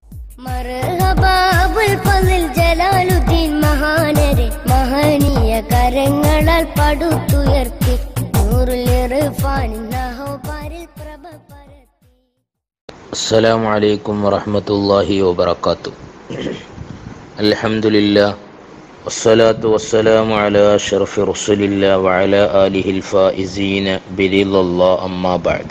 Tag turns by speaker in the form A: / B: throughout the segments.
A: മർഹബാബുൽ ഫസിൽ ജലാലുദ്ദീൻ മഹാനരെ മഹനീയ കരങ്ങളാൽ പടുത്തുയർത്തി നൂറുൽ ഇർഫാനിൻ നഹോപാരിൽ പ്രഭ പരത്തി
B: السلام عليكم ورحمة الله وبركاته الحمد لله والصلاة والسلام على أشرف رسول الله وعلى آله الفائزين برضا الله أما بعد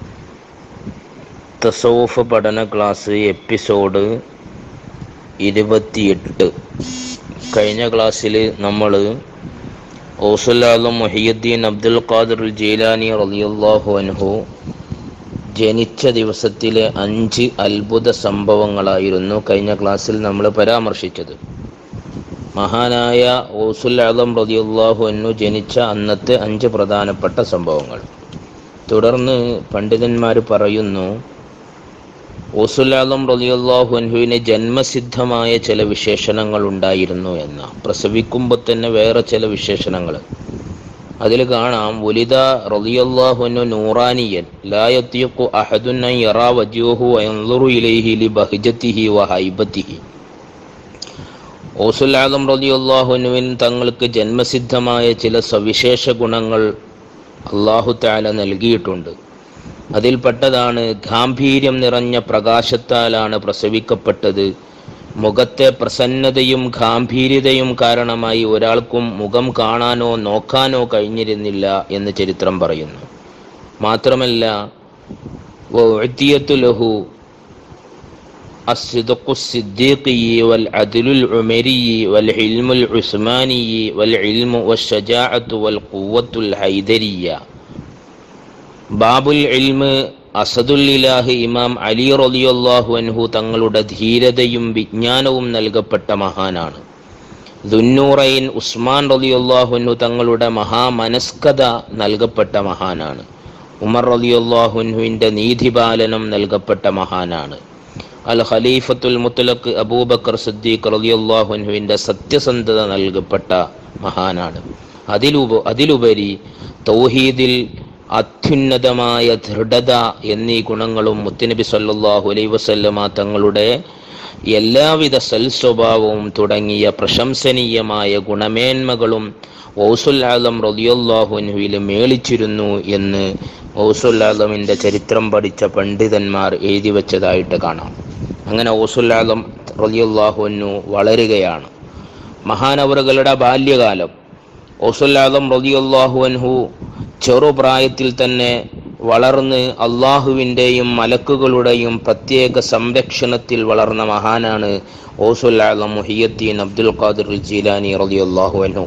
B: തസവുഫ് പഠന ക്ലാസ് എപ്പിസോഡ് ഇരുപത്തിയെട്ട് കഴിഞ്ഞ ക്ലാസ്സിൽ നമ്മൾ ഓസുലാലും മൊഹിയുദ്ദീൻ അബ്ദുൽ ഖാദിർ ജീലാനി റളിയല്ലാഹു അൻഹു ജനിച്ച ദിവസത്തിലെ അഞ്ച് അത്ഭുത സംഭവങ്ങളായിരുന്നു കഴിഞ്ഞ ക്ലാസ്സിൽ നമ്മൾ പരാമർശിച്ചത് മഹാനായ ഓസുൽ ആദം റളിയല്ലാഹു അൻഹു ജനിച്ച അന്നത്തെ അഞ്ച് പ്രധാനപ്പെട്ട സംഭവങ്ങൾ തുടർന്ന് പണ്ഡിതന്മാർ പറയുന്നു ഓസുൽ ആദം റളിയല്ലാഹു അൻഹുവിന് ജന്മസിദ്ധമായ ചില വിശേഷണങ്ങൾ ഉണ്ടായിരുന്നു എന്ന പ്രസവിക്കുമ്പോൾ തന്നെ വേറെ ചില വിശേഷണങ്ങൾ അതിൽ കാണാം വലിത റളിയല്ലാഹുനു നൂറാനിയൻ ലാ യത്തിയഖു അഹദുൻ അൻ യറാ വജ്ഹുഹു വയൻദുറു ഇലൈഹി ലി ബഹ്ജതിഹി വ ഹൈബതിഹി ഓസുൽ ആദം റളിയല്ലാഹുനുവിൻ തങ്ങൾക്ക് ജന്മസിദ്ധമായ ചില സവിശേഷ ഗുണങ്ങൾ അള്ളാഹു തആല നൽകിയിട്ടുണ്ട് അതിൽപ്പെട്ടതാണ് ഗാംഭീര്യം നിറഞ്ഞ പ്രകാശത്താലാണ് പ്രസവിക്കപ്പെട്ടത് മുഖത്തെ പ്രസന്നതയും ഗാംഭീര്യതയും കാരണമായി ഒരാൾക്കും മുഖം കാണാനോ നോക്കാനോ കഴിഞ്ഞിരുന്നില്ല എന്ന് ചരിത്രം പറയുന്നു മാത്രമല്ല വഉഅ്തിയത്തു ലഹു الصدق الصديقي والعدل العمري والعلم العثماني والعلم والشجاعة والقوة الحيدرية ബാബുൽ ഇൽമ് അസദുല്ലിലാഹ് ഇമാം അലി റളിയല്ലാഹു അൻഹു തങ്ങളുടെ ധീരതയും വിജ്ഞാനവും നൽകപ്പെട്ട മഹാനാണ് ദുന്നൂറൈൻ ഉസ്മാൻ റളിയല്ലാഹു അൻഹു തങ്ങളുടെ മഹാമനസ്കത നൽകപ്പെട്ട മഹാനാണ് ഉമർ റളിയല്ലാഹു അൻഹുവിൻ്റെ നീതിപാലനം നൽകപ്പെട്ട മഹാനാണ് അൽ ഖലീഫത്തുൽ മുത്തലഖ് അബൂബക്കർ സിദ്ദീഖ് റളിയല്ലാഹു അൻഹുവിൻ്റെ സത്യസന്ധത നൽകപ്പെട്ട മഹാനാണ് അതിലുപ അതിലുപരി തൗഹീദിൽ അത്യുന്നതമായ ദൃഢത എന്നീ ഗുണങ്ങളും മുത്തുനബി സല്ലല്ലാഹു അലൈഹി വസല്ലമ തങ്ങളുടെ എല്ലാവിധ സൽസ്വഭാവവും തുടങ്ങിയ പ്രശംസനീയമായ ഗുണമേന്മകളും ഔസുൽ ആലം റളിയല്ലാഹു അൻഹുവിൽ മേളിച്ചിരുന്നു എന്ന് ഔസുൽ ആലമിൻ്റെ ചരിത്രം പഠിച്ച പണ്ഡിതന്മാർ എഴുതി വച്ചതായിട്ട് കാണാം അങ്ങനെ ഔസുൽ ആലം റളിയല്ലാഹു അൻഹു വളരുകയാണ് മഹാനവറുകളുടെ ബാല്യകാലം ഔസുല്ലാദം റളിയല്ലാഹു അൻഹു ചെറുപ്രായത്തിൽ തന്നെ വളർന്ന് അള്ളാഹുവിൻ്റെയും മലക്കുകളുടെയും പ്രത്യേക സംരക്ഷണത്തിൽ വളർന്ന മഹാനാണ് ഓസുല്ലാദം മുഹിയദ്ദീൻ അബ്ദുൽ ഖാദിർ ജീലാനി റളിയല്ലാഹു അൻഹു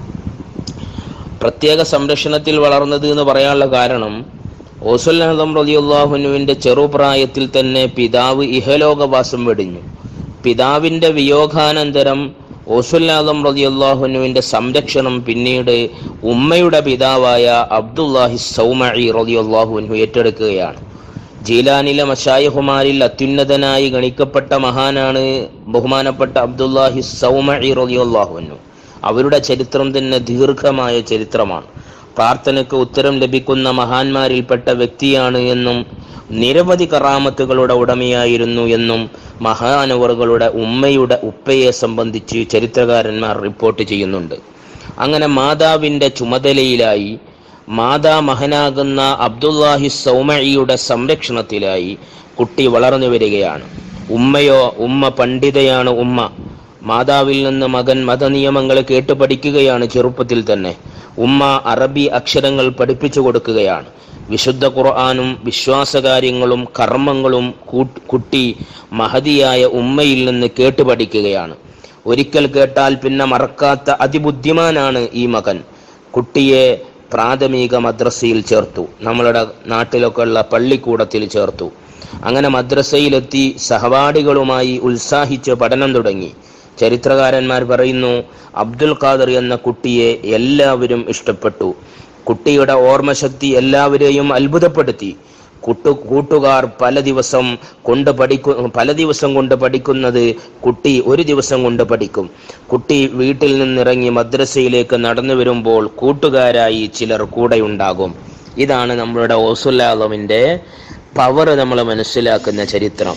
B: പ്രത്യേക സംരക്ഷണത്തിൽ വളർന്നത് എന്ന് പറയാനുള്ള കാരണം ഓസുല്ലാദം റളിയല്ലാഹുനുവിൻ്റെ ചെറുപ്രായത്തിൽ തന്നെ പിതാവ് ഇഹലോകവാസം വെടിഞ്ഞു പിതാവിൻ്റെ വിയോഗാനന്തരം ഓസുല്ലാദം റളിയല്ലാഹുനുവിൻ്റെ സംരക്ഷണം പിന്നീട് ഉമ്മയുടെ പിതാവായ അബ്ദുല്ലാഹി സൗമഇ റളിയല്ലാഹുൻഹു ഏറ്റെടുക്കുകയാണ് ജീലാനിലെ മഷായഹുമാരിൽ അത്യുന്നതനായി ഗണിക്കപ്പെട്ട മഹാനാണ് ബഹുമാനപ്പെട്ട അബ്ദുല്ലാഹി സൗമഇ റളിയല്ലാഹുൻഹു അവരുടെ ചരിത്രം തന്നെ ദീർഘമായ ചരിത്രമാണ് പ്രാർത്ഥനയ്ക്ക് ഉത്തരം ലഭിക്കുന്ന മഹാന്മാരിൽപ്പെട്ട വ്യക്തിയാണ് എന്നും നിരവധി കറാമത്തുകളുടെ ഉടമയായിരുന്നു എന്നും മഹാനവറുകളുടെ ഉമ്മയുടെ ഉപ്പയെ സംബന്ധിച്ച് ചരിത്രകാരന്മാർ റിപ്പോർട്ട് ചെയ്യുന്നുണ്ട് അങ്ങനെ മാതാവിൻ്റെ ചുമതലയിലായി മാതാ മഹനാകുന്ന അബ്ദുല്ലാഹി സൗമഴിയുടെ സംരക്ഷണത്തിലായി കുട്ടി വളർന്നു വരികയാണ് ഉമ്മയോ ഉമ്മ പണ്ഡിതയാണ് ഉമ്മ മാതാവിൽ നിന്ന് മകൻ മതനിയമങ്ങൾ കേട്ടു പഠിക്കുകയാണ് ചെറുപ്പത്തിൽ തന്നെ ഉമ്മ അറബി അക്ഷരങ്ങൾ പഠിപ്പിച്ചു കൊടുക്കുകയാണ് വിശുദ്ധ ഖുർആാനും വിശ്വാസകാര്യങ്ങളും കർമ്മങ്ങളും കുട്ടി മഹതിയായ ഉമ്മയിൽ നിന്ന് കേട്ടു പഠിക്കുകയാണ് ഒരിക്കൽ കേട്ടാൽ പിന്നെ മറക്കാത്ത അതിബുദ്ധിമാനാണ് ഈ മകൻ കുട്ടിയെ പ്രാഥമിക മദ്രസയിൽ ചേർത്തു നമ്മളുടെ നാട്ടിലൊക്കെ ഉള്ള പള്ളിക്കൂടത്തിൽ ചേർത്തു അങ്ങനെ മദ്രസയിലെത്തി സഹപാഠികളുമായി ഉത്സാഹിച്ച് പഠനം തുടങ്ങി ചരിത്രകാരന്മാർ പറയുന്നു അബ്ദുൽ ഖാദർ എന്ന കുട്ടിയെ എല്ലാവരും ഇഷ്ടപ്പെട്ടു കുട്ടിയുടെ ഓർമ്മശക്തി എല്ലാവരെയും അത്ഭുതപ്പെടുത്തി കൂട്ടു കൂട്ടുകാർ പല ദിവസം കൊണ്ട് പഠിക്കു പല ദിവസം കൊണ്ട് പഠിക്കുന്നത് കുട്ടി ഒരു ദിവസം കൊണ്ട് പഠിക്കും കുട്ടി വീട്ടിൽ നിന്നിറങ്ങി മദ്രസയിലേക്ക് നടന്നു വരുമ്പോൾ കൂട്ടുകാരായി ചിലർ കൂടെയുണ്ടാകും ഇതാണ് നമ്മളുടെ ഓസുല്ലാലമിൻ്റെ പവർ നമ്മൾ മനസ്സിലാക്കുന്ന ചരിത്രം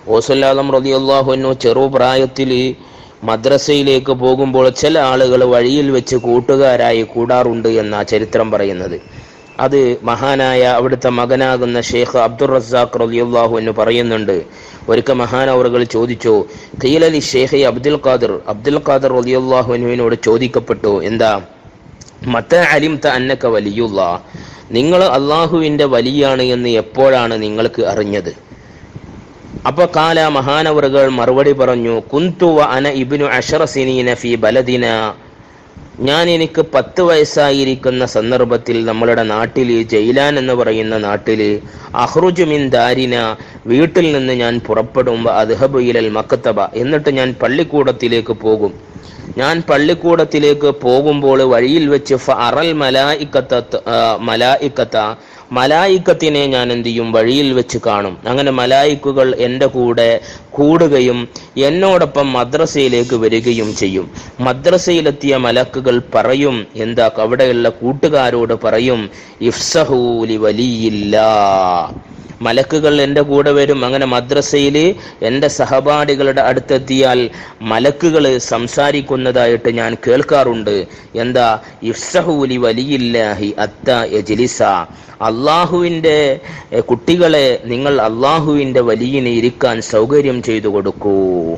B: ഓസുല്ലാദം റതിയല്ലാഹുനു ചെറുപ്രായത്തിൽ മദ്രസയിലേക്ക് പോകുമ്പോൾ ചില ആളുകൾ വഴിയിൽ വെച്ച് കൂട്ടുകാരായി കൂടാറുണ്ട് എന്നാ ചരിത്രം പറയുന്നത് അത് മഹാനായ അവിടുത്തെ മകനാകുന്ന ഷെയ്ഖ് അബ്ദുൾ റസാഖ് റലിയുല്ലാഹു എന്ന് പറയുന്നുണ്ട് ഒരിക്കൽ മഹാനവറുകൾ ചോദിച്ചു ഖീലലി ഷെയ്ഖ് അബ്ദുൽ ഖാദർ അബ്ദുൽ ഖാദർ റലിയുല്ലാഹുനുവിനോട് ചോദിക്കപ്പെട്ടു എന്താ മത്ത അലിംത അന്നക്ക വലിയുള്ള നിങ്ങൾ അള്ളാഹുവിന്റെ വലിയാണ് എന്ന് എപ്പോഴാണ് നിങ്ങൾക്ക് അറിഞ്ഞത് അപ്പൊ കാല മഹാനവറുകൾ മറുപടി പറഞ്ഞു കുന്തു വ അന ഇബ്നു അഷറ സിനീന ഫി ബലദിന ഞാൻ എനിക്ക് പത്ത് വയസ്സായിരിക്കുന്ന സന്ദർഭത്തിൽ നമ്മളുടെ നാട്ടിൽ ജയിലാൻ എന്ന് പറയുന്ന നാട്ടിൽ അഹ്റുജു മിൻ ദാരിന വീട്ടിൽ നിന്ന് ഞാൻ പുറപ്പെടുമ്പോൾ അദ്ഹബു ഇലൽ മക്കത്തബ എന്നിട്ട് ഞാൻ പള്ളിക്കൂടത്തിലേക്ക് പോകും ഞാൻ പള്ളിക്കൂടത്തിലേക്ക് പോകുമ്പോൾ വഴിയിൽ വെച്ച് ഫ അറൽ മലായിക്കത്ത മലായിക്കത്ത മലായിക്കത്തിനെ ഞാൻ എന്ത് ചെയ്യും വഴിയിൽ വെച്ച് കാണും അങ്ങനെ മലായിക്കുകൾ എൻ്റെ കൂടെ കൂടുകയും എന്നോടൊപ്പം മദ്രസയിലേക്ക് വരികയും ചെയ്യും മദ്രസയിലെത്തിയ മലക്കുകൾ പറയും എന്താ അവിടെയുള്ള കൂട്ടുകാരോട് പറയും ഇഫ്സഹൂലി വലിയില്ല മലക്കുകൾ എൻ്റെ കൂടെ വരും അങ്ങനെ മദ്രസയിൽ എൻ്റെ സഹപാഠികളുടെ അടുത്തെത്തിയാൽ മലക്കുകൾ സംസാരിക്കുന്നതായിട്ട് ഞാൻ കേൾക്കാറുണ്ട് എന്താ ഇഫ്സഹൂലി വലിയില്ലാഹി അത്ത യജിലിസ അള്ളാഹുവിൻ്റെ എ, കുട്ടികളെ നിങ്ങൾ അള്ളാഹുവിൻ്റെ വലിയന് ഇരിക്കാൻ സൗകര്യം ചെയ്തു കൊടുക്കൂ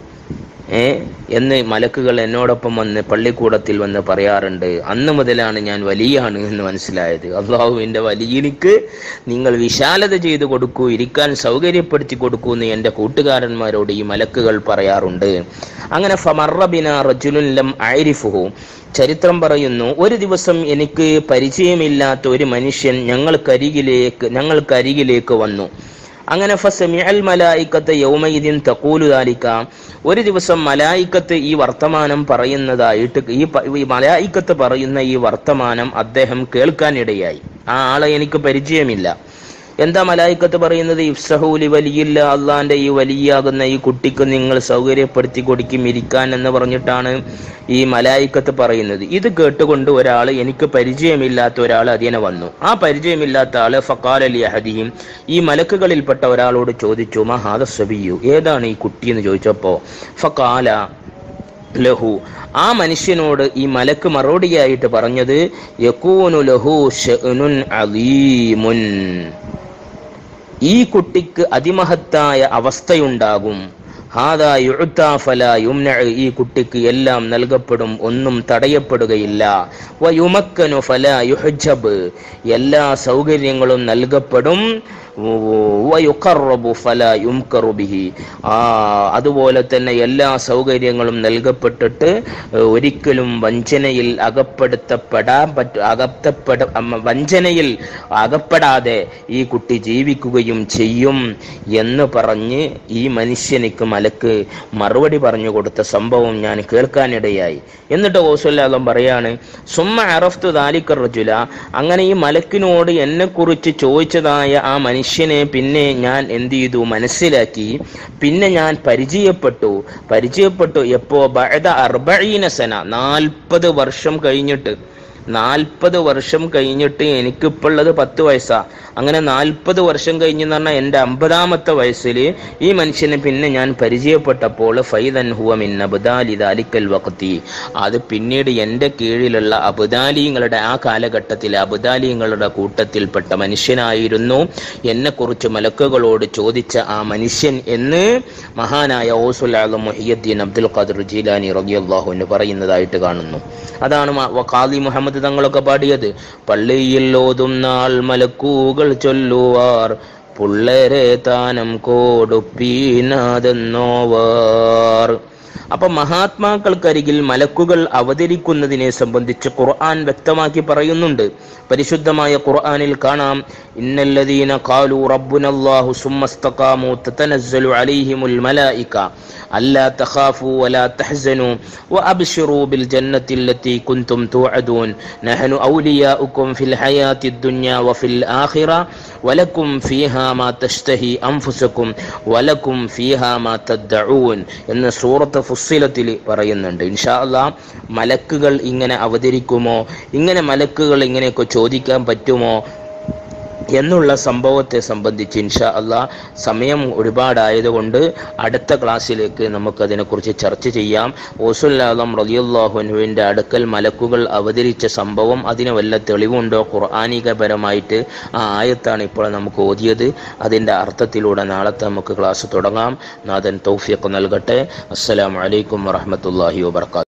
B: ഏ എന്ന് മലക്കുകൾ എന്നോടൊപ്പം വന്ന് പള്ളിക്കൂടത്തിൽ വന്ന് പറയാറുണ്ട് അന്ന് മുതലാണ് ഞാൻ വലിയാണ് എന്ന് മനസ്സിലായത് അള്ളാഹുവിൻ്റെ വലിയനിക്ക് നിങ്ങൾ വിശാലത ചെയ്തു കൊടുക്കൂ ഇരിക്കാൻ സൗകര്യപ്പെടുത്തി കൊടുക്കൂ എന്ന് എൻ്റെ കൂട്ടുകാരന്മാരോട് ഈ മലക്കുകൾ പറയാറുണ്ട് അങ്ങനെ ഫമറബിന റജുലുൻ ലം ഐരിഫുഹു ചരിത്രം പറയുന്നു ഒരു ദിവസം എനിക്ക് പരിചയമില്ലാത്ത ഒരു മനുഷ്യൻ ഞങ്ങൾക്കരികിലേക്ക് ഞങ്ങൾക്കരികിലേക്ക് വന്നു അങ്ങനെ ഫസമിഅൽ മലായിക്കത്ത് യൗമയിദിൻ തഖൂലു ദാലിക ഒരു ദിവസം മലായിക്കത്ത് ഈ വർത്തമാനം പറയുന്നതായിട്ട് ഈ പ- ഈ മലായിക്കത്ത് പറയുന്ന ഈ വർത്തമാനം അദ്ദേഹം കേൾക്കാനിടയായി ആ ആളെ എനിക്ക് പരിചയമില്ല എന്താ മലായിക്കത്ത് പറയുന്നത് ഇഫ്സഹൂലി വലിയില്ല അള്ളാന്റെ ഈ വലിയാകുന്ന ഈ കുട്ടിക്ക് നിങ്ങൾ സൗകര്യപ്പെടുത്തി കൊടുക്കും ഇരിക്കാൻ എന്ന് പറഞ്ഞിട്ടാണ് ഈ മലായിക്കത്ത് പറയുന്നത് ഇത് കേട്ടുകൊണ്ട് ഒരാൾ എനിക്ക് പരിചയമില്ലാത്ത ഒരാൾ അതിനെ വന്നു ആ പരിചയമില്ലാത്ത ആള് ഫക്കാൽ അലി അഹദിയും ഈ മലക്കുകളിൽപ്പെട്ട ഒരാളോട് ചോദിച്ചു മഹാദ സബിയു ഏതാണ് ഈ കുട്ടി എന്ന് ചോദിച്ചപ്പോ ഫക്കാല ലഹു ആ മനുഷ്യനോട് ഈ മലക്ക് മറുപടിയായിട്ട് പറഞ്ഞത് യക്കൂനു ലഹു ഷഅ്നുൻ അലീമുൻ ഈ കുട്ടിക്ക് അതിമഹത്തായ അവസ്ഥയുണ്ടാകും ഹാദാ യുഅ്താ ഫലാ യുംനഉ ഈ കുട്ടിക്ക് എല്ലാം നൽകപ്പെടും ഒന്നും തടയപ്പെടുകയില്ല വയുമക്കനു ഫലാ യുഹ്ജബ് എല്ലാ സൗകര്യങ്ങളും നൽകപ്പെടും വയുഖറബു ഫലാ യുംകറു ബിഹി ആ അതുപോലെ തന്നെ എല്ലാ സൗകര്യങ്ങളും നൽകപ്പെട്ടിട്ട് ഒരിക്കലും വഞ്ചനയിൽ അകപ്പെടുത്തപ്പെടാൻ പറ്റ അകത്തപ്പെട അമ്മ, വഞ്ചനയിൽ അകപ്പെടാതെ ഈ കുട്ടി ജീവിക്കുകയും ചെയ്യും എന്ന് പറഞ്ഞ് ഈ മനുഷ്യനിക്ക് മലക്ക് മറുപടി പറഞ്ഞു കൊടുത്ത സംഭവം ഞാൻ കേൾക്കാനിടയായി എന്നിട്ട് ഓസുല്ലാദം പറയാണ് സുമ്മ അറഫ്തു ദാലിക്കർ റജുല അങ്ങനെ ഈ മലക്കിനോട് എന്നെ കുറിച്ച് ചോദിച്ചതായ ആ മനുഷ്യനെ പിന്നെ ഞാൻ എന്ത് ചെയ്തു മനസ്സിലാക്കി പിന്നെ ഞാൻ പരിചയപ്പെട്ടു പരിചയപ്പെട്ടു എപ്പോ ബഅദ അർബഈന സന നാൽപ്പത് വർഷം കഴിഞ്ഞിട്ട് നാൽപ്പത് വർഷം കഴിഞ്ഞിട്ട് എനിക്കിപ്പോൾ ഉള്ളത് പത്ത് വയസ്സാ അങ്ങനെ നാൽപ്പത് വർഷം കഴിഞ്ഞെന്ന് പറഞ്ഞാൽ എൻ്റെ അമ്പതാമത്തെ വയസ്സിൽ ഈ മനുഷ്യനെ പിന്നെ ഞാൻ പരിചയപ്പെട്ടപ്പോൾ ഫൈദൻ ഹുവ മിൻ അബ്ദാലി ദാലിക്കൽ വഖത്തി അത് പിന്നീട് എൻ്റെ കീഴിലുള്ള അബുദാലിങ്ങളുടെ ആ കാലഘട്ടത്തിലെ അബുദാലിങ്ങളുടെ കൂട്ടത്തിൽപ്പെട്ട മനുഷ്യനായിരുന്നു എന്നെക്കുറിച്ച് മലക്കുകളോട് ചോദിച്ച ആ മനുഷ്യൻ എന്ന് മഹാനായ ഓസുൽ ആലം മുഹിയുദ്ദീൻ അബ്ദുൽ ഖാദിർ ജീലാനി റളിയല്ലാഹു അൻഹു പറയുന്നതായിട്ട് കാണുന്നു അതാണ് മ- വ- ഖാദി മുഹമ്മദ് തങ്ങളൊക്കെ പാടിയത് പള്ളിയിൽ ഓതും നാൾ മലക്കൂകൾ ചൊല്ലുവാർ പുള്ളരെ താനം കോടുപ്പീനാതെന്നോവാർ അപ്പൊ മഹാത്മാക്കൾക്കരികിൽ മലക്കുകൾ അവതരിക്കുന്നതിനെ സംബന്ധിച്ച് ഖുർആൻ വ്യക്തമാക്കി പറയുന്നുണ്ട് പരിശുദ്ധമായ ഖുർആനിൽ കാണാം ഇന്നല്ലദീന ഖാലു റബ്ബുനല്ലാഹു സുമ്മസ്തഖാമു തതനസ്സലു അലൈഹിമുൽ മലായിക അല്ലാ തഖാഫു വലാ തഹ്സനു വഅബ്ശിറൂ ബിൽ ജന്നത്തി التي كنتم توعدون نحن أولياؤكم في الحياة الدنيا وفي الآخرة ولكم فيها ما تشتهي أنفسكم ولكم فيها ما تدعون എന്ന സൂറത്ത് ഫുസ്സിലത്തിൽ പറയുന്നുണ്ട് ഇൻഷാ അല്ലാ മലക്കുകൾ ഇങ്ങനെ അവതരിക്കുമോ ഇങ്ങനെ മലക്കുകൾ ഇങ്ങനെയൊക്കെ ചോദിക്കാൻ പറ്റുമോ എന്നുള്ള സംഭവത്തെ സംബന്ധിച്ച് ഇൻഷാ അള്ളാ സമയം ഒരുപാടായതുകൊണ്ട് അടുത്ത ക്ലാസ്സിലേക്ക് നമുക്കതിനെക്കുറിച്ച് ചർച്ച ചെയ്യാം ഓസുല്ലാദം റലിയുല്ലാഹുനുവിൻ്റെ അടുക്കൽ മലക്കുകൾ അവതരിച്ച സംഭവം അതിന് വല്ല തെളിവുണ്ടോ ഖുർആാനികപരമായിട്ട് ആ ആയത്താണ് ഇപ്പോൾ നമുക്ക് ഓതിയത് അതിൻ്റെ അർത്ഥത്തിലൂടെ നാളത്തെ നമുക്ക് ക്ലാസ് തുടങ്ങാം നാഥൻ തൗഫീഖ് നൽകട്ടെ അസ്സലാമു അലൈക്കും വറഹമത്തല്ലാഹി വബർക്കാത്തു